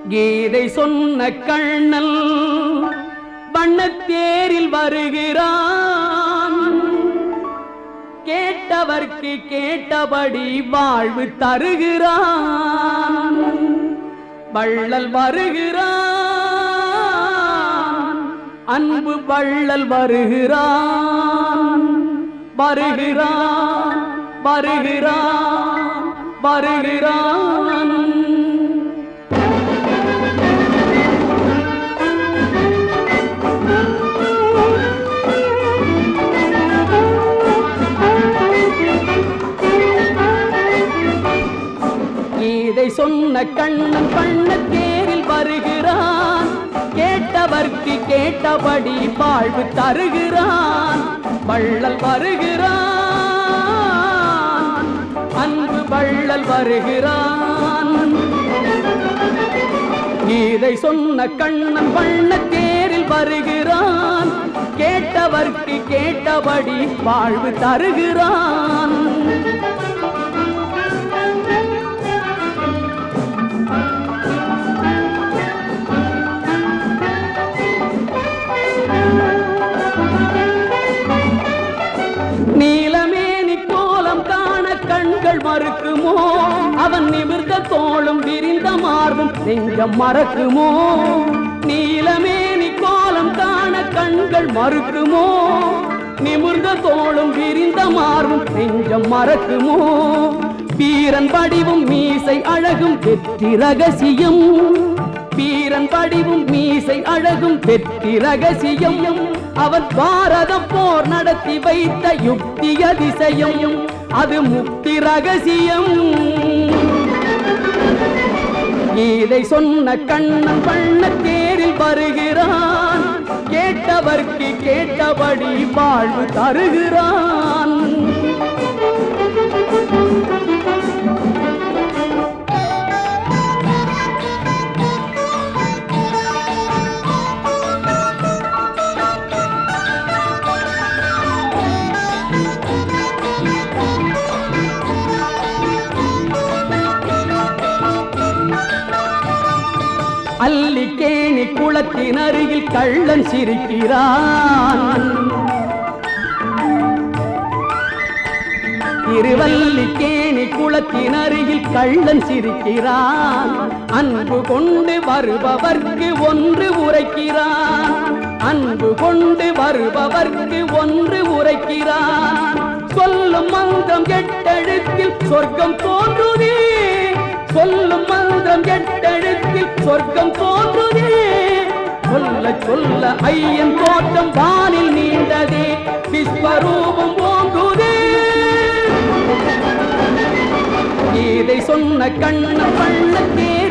கீதை சொன்ன கண்ணல் வண்ணத்தேரில் வருகிறான் கேட்டவர்க்கு கேட்டபடி வாழ்வு தருகிறான் வள்ளல் வருகிறான் அன்பு வள்ளல் வருகிறான் வருகிறான் வருகிறான் வருகிறான் கீதை சொன்ன கண்ணன் பண்ண தேரில் வருகிறான் கேட்டவர்க்கு கேட்டபடி வாழ்வு தருகிறான் வள்ளல் வருகிறான் அன்பு வள்ளல் வருகிறான் கீதை சொன்ன கண்ணன் பண்ண தேரில் வருகிறான் கேட்டவர்க்கு கேட்டபடி வாழ்வு தருகிறான் நீலமேனி கோலம் காண கண்கள் மறுக்குமோ அவன் நிமிர்ந்த தோளும் விரிந்த மார்பும் நெஞ்சம் மறக்குமோ நீலமேனி கோலம் காண கண்கள் மறுக்குமோ நிமிர்ந்த தோளும் விரிந்த மார்பும் நெஞ்சம் மறக்குமோ வீரன் வடிவும் மீசை அழகும் வெற்றி ரகசியம் வீரன் வடிவும் மீசை அழகும் வெற்றி ரகசியம் அவன் பாரத போர் நடத்தி வைத்த யுக்தி அதிசயம் அது முக்தி ரகசியம் கீதை சொன்ன கண்ணன் பண்ண தேரில் வருகிறான் கேட்டவர்க்கு கேட்டபடி வாழ்வு தருகிறான் அல்லிக்கேணி குளத்தின் அருகில் கள்ளன் சிரிக்கிறான் திருவல்லிக்கேணி குளத்தின் அருகில் கள்ளன் சிரிக்கிறான் அன்பு கொண்டு வருபவர்க்கு ஒன்று உரைக்கிறான் அன்பு கொண்டு வருபவர்க்கு ஒன்று உரைக்கிறான் சொல்லும் மந்திரம் எட்டெழுத்தில் சொர்க்கம் தோன்றுதே சொல்லும் மந்திரம் எட்டெழுத்தில் சொர்க்கம் தோன்றுதே சொல்ல சொல்ல ஐயன் தோட்டம் வானில் நீண்டதே விஸ்வரூபம் ஓங்குதே இதை சொன்ன கண்ணன் பண்ண